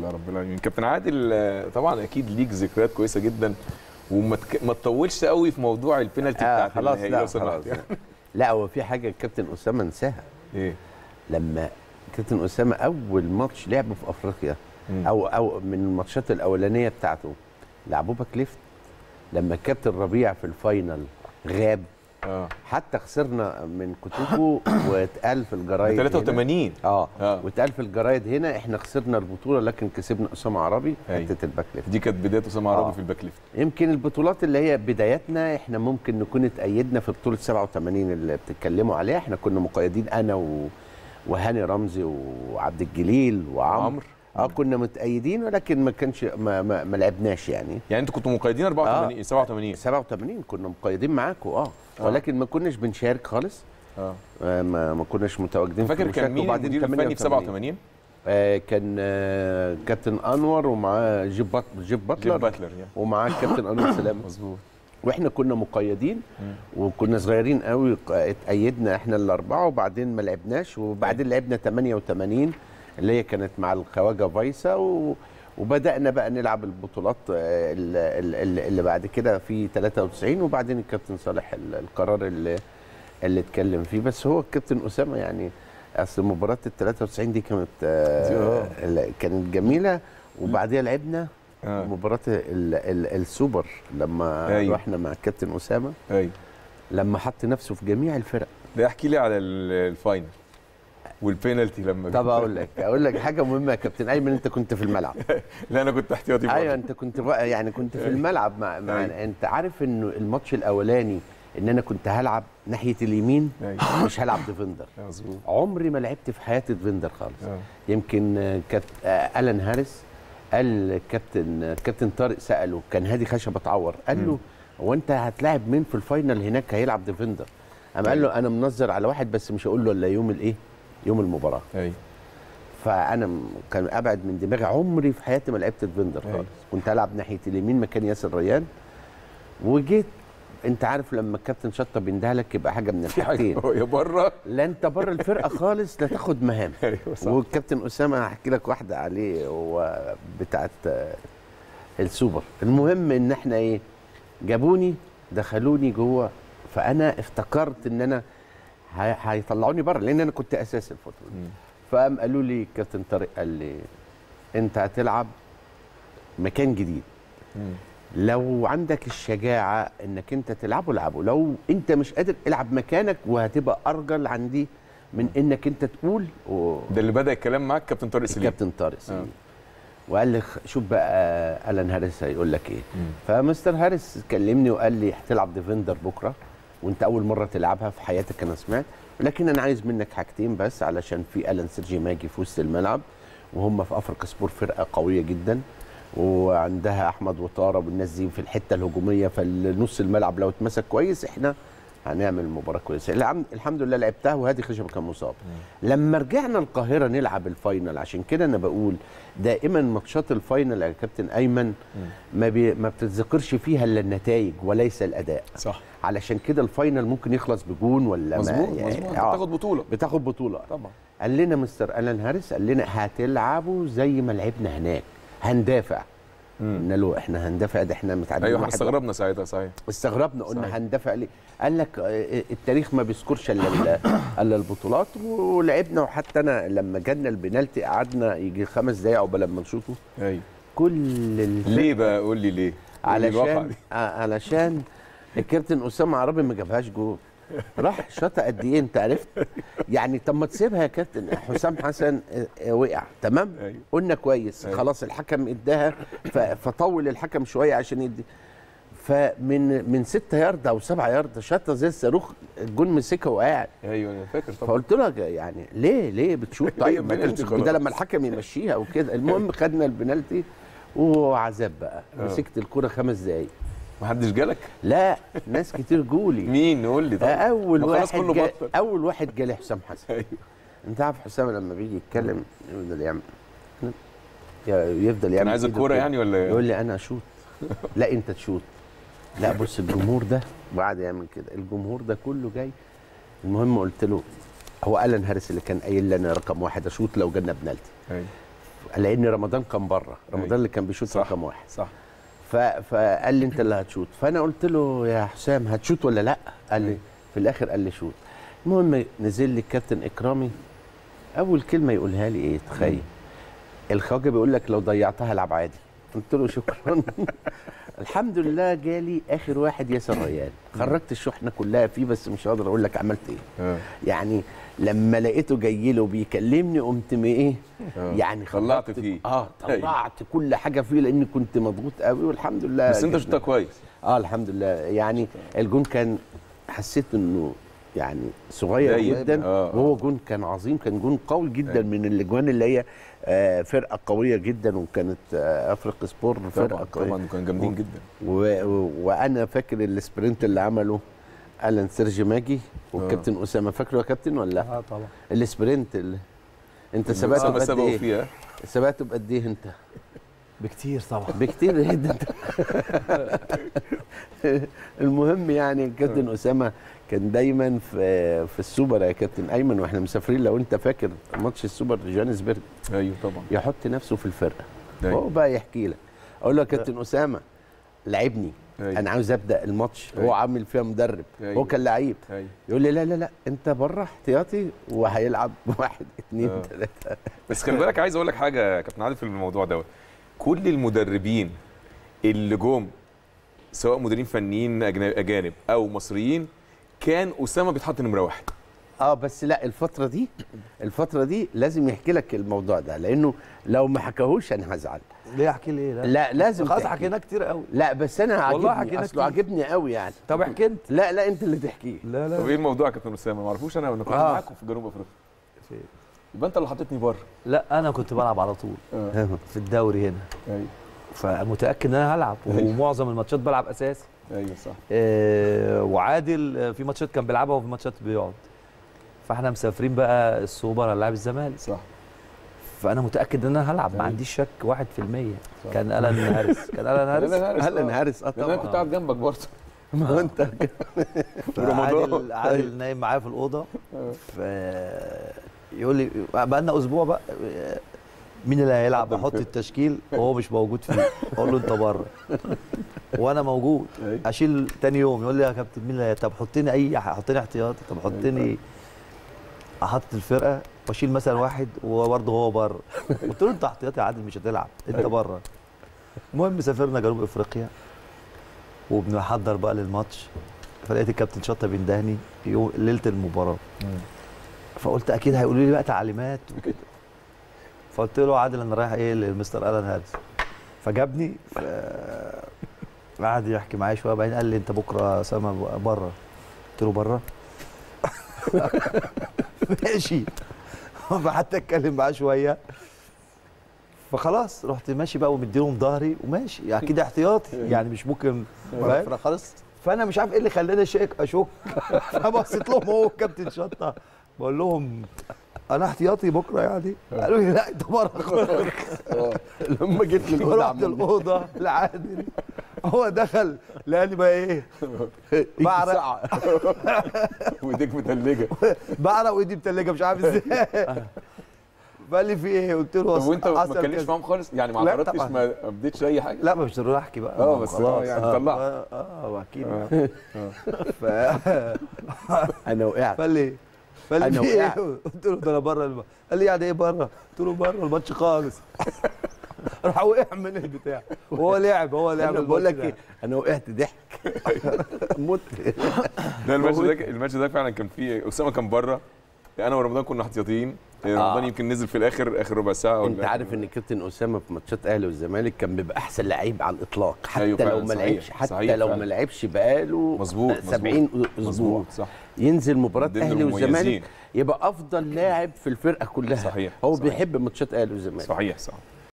يا رب العالمين كابتن عادل آه، طبعا اكيد ليك ذكريات كويسه جدا وما تك... ما تطولش قوي في موضوع البينالتي آه بتاعت خلاص النهائي لا لو سمحت خلاص يعني. لا هو في حاجه الكابتن اسامه نساها ايه لما كابتن اسامه اول ماتش لعبه في افريقيا مم. او او من الماتشات الاولانيه بتاعته لعبوه باك ليفت لما الكابتن ربيع في الفاينل غاب اه حتى خسرنا من كوتوكو واتقال في الجرايد هنا- 83 اه آه. واتقال في الجرايد هنا احنا خسرنا البطوله لكن كسبنا اسامه عربي أيوة. حته الباك ليفت دي كانت بدايه اسامه عربي آه. في الباك ليفت يمكن البطولات اللي هي بداياتنا احنا ممكن نكون اتأيدنا في بطولة 87 اللي بتتكلموا عليها احنا كنا مقيدين انا و... وهاني رمزي وعبد الجليل وعمرو وعمرو. اه كنا متأيدين ولكن ما كانش ما, ما, ما لعبناش يعني يعني انتوا كنتوا مقيدين 84 87 87 كنا مقيدين معاكم اه ولكن ما كناش بنشارك خالص اه آه ما, ما كناش متواجدين في فاكر كان المشاركة. مين وبعدين المدير الفني في 88. 87 آه كان آه كابتن انور ومعاه جيب بات- جيب جيف باتلر باتلر يعني ومعاه الكابتن انور سلام مظبوط واحنا كنا مقيدين وكنا صغيرين قوي اتأيدنا احنا الاربعه وبعدين ما لعبناش وبعدين لعبنا 88 اللي هي كانت مع الخواجه فايسا و وبدانا بقى نلعب البطولات آه، ال- ال- ال- اللي بعد كده في 93 وبعدين الكابتن صالح ال- القرار اللي اللي اتكلم فيه بس هو الكابتن اسامه يعني اصل مباراه ال 93 دي كانت آه، ال- كانت جميله وبعديها لعبنا آه. مباراه ال- ال- السوبر لما أيوة. رحنا مع الكابتن اسامه ايوه لما حط نفسه في جميع الفرق ده احكي لي على ال- الفاينل والبينالتي لما طب اقول لك اقول لك حاجه مهمه يا كابتن ايمن انت كنت في الملعب لا انا كنت احتياطي برضه. ايوه انت كنت بقى يعني كنت في الملعب مع, مع أيوة. انت عارف انه الماتش الاولاني ان انا كنت هلعب ناحيه اليمين أيوة. مش هلعب ديفندر مظبوط عمري ما لعبت في حياتي ديفندر خالص آه. يمكن آه، كانت آه، الان هاريس قال كابتن آه، كابتن طارق ساله كان هادي خشب اتعور قال له هو انت هتلاعب مين في الفاينل هناك هيلعب ديفندر قام قال له انا منظر على واحد بس مش هقول له الا يوم الايه يوم المباراه ايوه فانا م- كان ابعد من دماغي عمري في حياتي ما لعبت ديفندر أيوة. خالص كنت العب ناحيه اليمين مكان ياسر ريان وجيت انت عارف لما الكابتن شطه بينده لك يبقى حاجه من في الحاجتين حاجه يا بره لا انت بره الفرقه خالص لا تاخد مهام ايوه صح والكابتن اسامه هحكي لك واحده عليه هو بتاعت آه، السوبر المهم ان احنا ايه جابوني دخلوني جوه فانا افتكرت ان انا هي- هيطلعوني بره لان انا كنت اساسي الفتره دي مم. فقام قالوا لي كابتن طارق قال لي انت هتلعب مكان جديد مم. لو عندك الشجاعه انك انت تلعبه العبه لو انت مش قادر العب مكانك وهتبقى ارجل عندي من انك انت تقول و... ده اللي بدا الكلام معاك كابتن طارق سليم الكابتن طارق سليم وقال لي خ- شوف بقى الان هاريس هيقول لك ايه مم. فمستر هاريس كلمني وقال لي هتلعب ديفندر بكره وانت اول مره تلعبها في حياتك انا سمعت ولكن انا عايز منك حاجتين بس علشان في الان سيرجي ماجي في وسط الملعب وهم في افريقيا سبور فرقه قويه جدا وعندها احمد وطاره والناس دي في الحته الهجوميه فالنص الملعب لو اتمسك كويس احنا هنعمل مباراه كويسه الحمد, الحمد لله لعبتها وهادي خشب كان مصاب لما رجعنا القاهره نلعب الفاينل عشان كده انا بقول دائما ماتشات الفاينل يا كابتن ايمن ما, بي ما بتتذكرش فيها الا النتائج وليس الاداء صح علشان كده الفاينل ممكن يخلص بجون ولا ما مظبوط يعني مظبوط آه، تاخد بطوله بتاخد بطوله طبعا قال لنا مستر الان هاريس قال لنا هتلعبوا زي ما لعبنا هناك هندافع قلنا له احنا هندافع ده احنا متعادلين ايوه احنا واحد استغربنا ساعتها صحيح استغربنا قلنا صحيح. هندافع ليه قال لك آه، التاريخ ما بيذكرش الا ال- الا البطولات ولعبنا وحتى انا لما جالنا البنالتي قعدنا يجي خمس دقايق عقبال ما نشوطه ايوه كل الفرق ليه بقى قول لي ليه قول لي الواقعة علشان دي. آه، علشان الكابتن اسامه عربي ما جابهاش جول راح شاطها قد ايه انت عرفت يعني طب ما تسيبها يا كابتن حسام حسن آه، آه، وقع تمام أيوة. قلنا كويس أيوة. خلاص الحكم اداها ف- فطول الحكم شويه عشان يدي فمن من 6 يارد او 7 يارد شاطها زي الصاروخ الجون مسكها وقاعد ايوه انا فاكر طبعا فقلت له يعني ليه ليه بتشوط هي طيب ما بنالتي تمسك خلاص. ده لما الحكم يمشيها وكده المهم خدنا البنالتي وعذاب بقى آه. مسكت الكرة خمس دقايق ما حدش جالك لا ناس كتير جولي مين قول لي طبعا اول ما خلاص واحد كله جا بطل. اول واحد جالي حسام حسن ايوه انت عارف حسام لما بيجي يتكلم يفضل يعمل يفضل يعمل كان عايز إيده الكوره كده. يعني ولا يقول لي انا اشوط لا انت تشوط لا بص الجمهور ده وقعد يعمل كده الجمهور ده كله جاي المهم قلت له هو الان هاريس اللي كان قايل لي انا رقم واحد اشوط لو جالنا بنالتي ايوه لان رمضان كان بره رمضان اللي كان بيشوط صح. رقم واحد صح ف... فقال لي انت اللي هتشوط فانا قلت له يا حسام هتشوط ولا لا قال لي في الاخر قال لي شوط المهم نزل لي الكابتن اكرامي اول كلمه يقولها لي ايه تخيل الخواجه بيقول لك لو ضيعتها العب عادي قلت له شكرا الحمد لله جالي اخر واحد ياسر ريان خرجت الشحنه كلها فيه بس مش هقدر اقول لك عملت ايه آه. يعني لما لقيته جاي له بيكلمني قمت م- ايه آه. يعني طلعت خرجت- فيه. اه طلعت كل حاجه فيه لاني كنت مضغوط قوي والحمد لله بس انت جبنا. شفتها كويس اه الحمد لله يعني الجون كان حسيت انه يعني صغير ضيق. جدا آه، آه. وهو جون كان عظيم كان جون قوي جدا أيوة. من الاجوان اللي هي آه فرقه قويه جدا وكانت آه افريق سبور فرقه طبعا قويه طبعا كانوا جامدين جدا و... و... وانا فاكر السبرنت اللي عمله الان سيرجي ماجي والكابتن اسامه فاكره يا كابتن ولا لا؟ اه طبعا السبرنت اللي انت سبقته أسامة بقد سبقوا ايه؟ فيها سبقته بقد ايه انت؟ بكتير طبعا بكتير جدا المهم يعني الكابتن اسامه كان دايما في في السوبر يا كابتن ايمن واحنا مسافرين لو انت فاكر ماتش السوبر جوهانسبرج ايوه طبعا يحط نفسه في الفرقه أيوة. هو بقى يحكي لك اقول له يا كابتن اسامه لعبني أيوة. انا عاوز ابدا الماتش هو أيوة. عامل فيها مدرب أيوة. هو كان لعيب ايوه يقول لي لا لا لا انت بره احتياطي وهيلعب واحد اثنين آه. ثلاثه بس خلي بالك عايز اقول لك حاجه يا كابتن عادل في الموضوع دوت كل المدربين اللي جم سواء مديرين فنيين أجن- اجانب او مصريين كان اسامه بيتحط نمره واحد اه بس لا الفترة دي الفترة دي لازم يحكي لك الموضوع ده لأنه لو ما حكاهوش أنا هزعل ليه احكي ليه لا, لا لازم خلاص تحكي. حكيناه كتير قوي لا بس أنا والله عاجبني حكينا أصله كتير. عاجبني قوي يعني طب احكي انت لا لا أنت اللي تحكيه لا طب لا ايه الموضوع يا كابتن اسامه ما اعرفوش انا انا كنت آه. معاكم في جنوب افريقيا فين؟ يبقى انت اللي حطيتني بره لا انا كنت بلعب على طول في الدوري هنا ايوه فمتاكد ان انا هلعب أيوة. ومعظم الماتشات بلعب اساسي ايوه صح آه، وعادل آه، في ماتشات كان بيلعبها وفي ماتشات بيقعد فاحنا مسافرين بقى السوبر هنلعب الزمالك صح فانا متاكد ان انا هلعب ما أيوة. عنديش شك 1% كان الان هارس كان الان هارس هلا هارس اه لان انا طبعا كنت قاعد جنبك برضه ما هو أنت رمضان. عادل عادل نايم معايا في الاوضه ف يقول لي بقى لنا اسبوع بقى مين اللي هيلعب احط التشكيل وهو مش موجود فيه اقول له انت بره وانا موجود أيوة. اشيل تاني يوم يقول لي يا كابتن مين اللي هي- طب حطني اي ح- حطني احتياطي طب حطني احط الفرقه واشيل مثلا واحد وبرضه هو بره قلت له انت احتياطي يا عادل مش هتلعب انت بره المهم سافرنا جنوب افريقيا وبنحضر بقى للماتش فلقيت الكابتن شطه بيندهني يوم ليله المباراه فقلت اكيد هيقولوا لي بقى تعليمات وكده فقلت له عادل انا رايح ايه لمستر الان هارس فجابني ف... قعد يحكي معايا شويه بعدين قال لي انت بكره سما بره قلت له بره ماشي فحتى اتكلم معاه شويه فخلاص رحت ماشي بقى ومديهم ظهري وماشي اكيد احتياطي يعني مش ممكن فاهم؟ خلاص فانا مش عارف ايه اللي خلاني اشك اشك فبصيت لهم هو كابتن شطه بقول لهم انا احتياطي بكره يعني قالوا لي لا انت بره لما جيت للأوضة رحت عملنا الاوضه لعادل هو دخل لقاني بقى ايه بعرق ساعة. وايديك متلجه بعرق وايدي متلجه مش عارف ازاي فقال لي في ايه قلت له طب وانت ما حصل اتكلمتش كذا. معاهم خالص يعني ما لا اعترضتش طبعاً. ما اديتش اي حاجه لا مش ضروري احكي بقى اه، ما بس خلاص اه يعني اه طلعت. اه اه اكيد اه. ف... أنا وقعت فقال لي فقال لي أنا في ايه وقعت. قلت له ده انا بره الم... قال لي يعني ايه بره قلت له بره الماتش خالص راح وقع من البتاع هو لعب هو لعب أنا بقول لك الماتش إيه أنا وقعت ضحك مت لا الماتش ده الماتش ده فعلا كان فيه اسامه كان بره انا ورمضان كنا احتياطيين رمضان يمكن نزل في الاخر اخر ربع ساعه انت ولا عارف ان كابتن اسامه في ماتشات اهلي والزمالك كان بيبقى احسن لعيب على الاطلاق حتى أيوة لو فعلا، ما صحيح، لعبش حتى صحيح لو فعلا. ما لعبش بقاله مظبوط، 70 اسبوع مظبوط صح ينزل مباراه ضمن اهلي المميزين. والزمالك يبقى افضل لاعب في الفرقه كلها صحيح، هو صحيح. بيحب ماتشات اهلي والزمالك صحيح صح